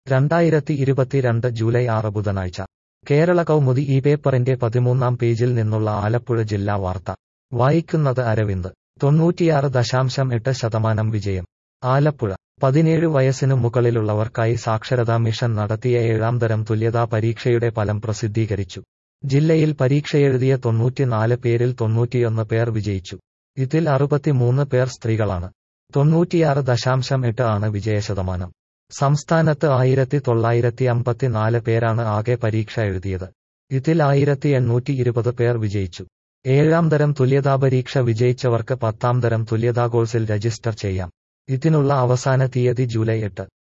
രണ്ടായിരത്തി ഇരുപത്തിരണ്ട് ജൂലൈ ആറ് ബുധനാഴ്ച കേരള കൗമുദി ഈ പേപ്പറിന്റെ പതിമൂന്നാം പേജിൽ നിന്നുള്ള ആലപ്പുഴ ജില്ലാ വാർത്ത വായിക്കുന്നത് അരവിന്ദ് തൊണ്ണൂറ്റിയാറ് ദശാംശം എട്ട് ശതമാനം വിജയം ആലപ്പുഴ പതിനേഴ് വയസ്സിനു മുകളിലുള്ളവർക്കായി സാക്ഷരതാ മിഷൻ നടത്തിയ ഏഴാം തരം തുല്യതാ പരീക്ഷയുടെ ഫലം പ്രസിദ്ധീകരിച്ചു ജില്ലയിൽ പരീക്ഷയെഴുതിയ തൊണ്ണൂറ്റിനാല് പേരിൽ തൊണ്ണൂറ്റിയൊന്ന് പേർ വിജയിച്ചു ഇതിൽ അറുപത്തിമൂന്ന് പേർ സ്ത്രീകളാണ് തൊണ്ണൂറ്റിയാറ് ദശാംശം എട്ട് ആണ് വിജയശതമാനം സംസ്ഥാനത്ത് ആയിരത്തി തൊള്ളായിരത്തി അമ്പത്തിനാല് പേരാണ് ആകെ പരീക്ഷ എഴുതിയത് ഇതിൽ ആയിരത്തി എണ്ണൂറ്റി ഇരുപത് പേർ വിജയിച്ചു ഏഴാം തരം തുല്യതാ പരീക്ഷ വിജയിച്ചവർക്ക് പത്താം തരം തുല്യതാ കോഴ്സിൽ രജിസ്റ്റർ ചെയ്യാം ഇതിനുള്ള അവസാന തീയതി ജൂലൈ എട്ട്